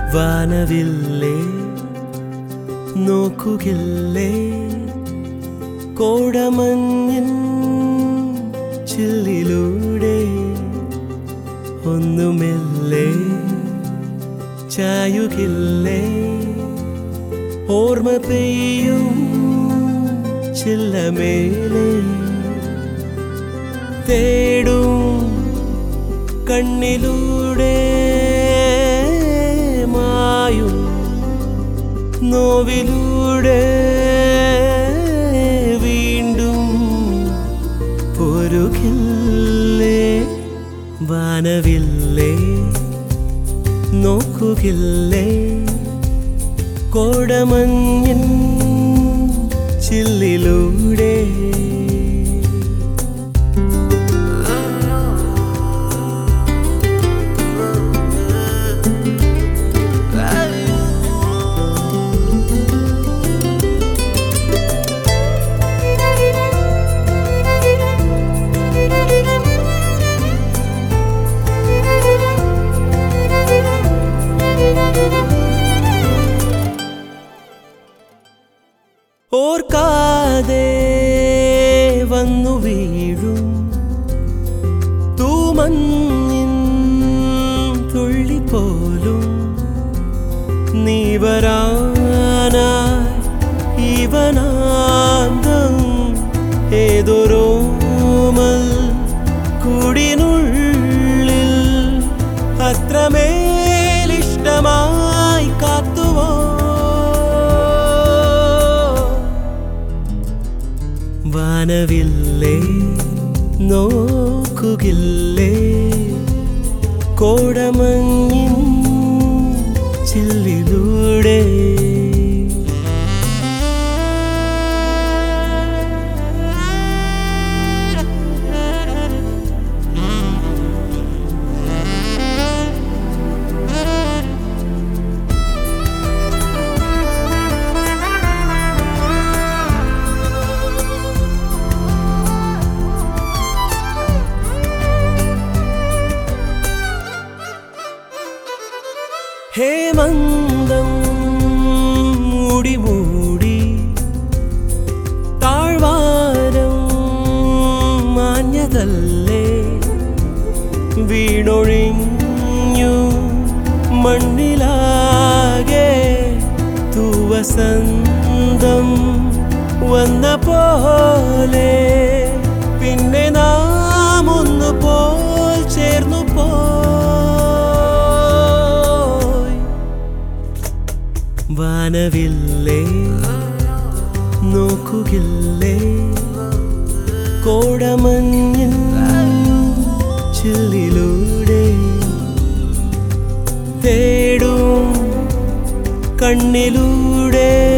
വാനവില്ലേ നോക്കുകില്ലേ കോടമഞ്ഞിൻ ചില്ലിലൂടെ ഒന്നുമില്ലേ ചായുകില്ലേ ഓർമ്മ പെയ്യും ചില്ലമേലെ തേടും കണ്ണിലൂടെ മായും നോവിലൂടെ വീണ്ടും പൊരുകില്ലേ വാനവില്ലേ നോക്കുകില്ലേ കോടമഞ്ഞിൻ ചില്ലിലൂടെ ഓർക്കാതെ വന്നു വീഴും തൂമഞ്ഞിൻ തുള്ളി പോലും നീ വരാനായി ഇവനാന്തം ഏതൊരോമൽ കുടിനുള്ളിൽ അത്രമേലിഷ്ടമായി കാത്തുവോ വാനവില്ലേ നോക്കുകില്ലേ കോടമഞ്ഞിൻ ചില്ലിലൂടെ ഹേമന്തം മൂടി മൂടി താഴ്വാരം മാഞ്ഞതല്ലേ വീണൊഴിഞ്ഞു മണ്ണിലാകെ തൂവസന്തം വന്ന പോലെ പിന്നെ നാം ഒന്ന് പോൽ ചേർന്നു പോയി വാനവില്ലേ നോക്കുകില്ലേ കോടമഞ്ഞിൻ ചില്ലിലൂടെ തേടും കണ്ണിലൂടെ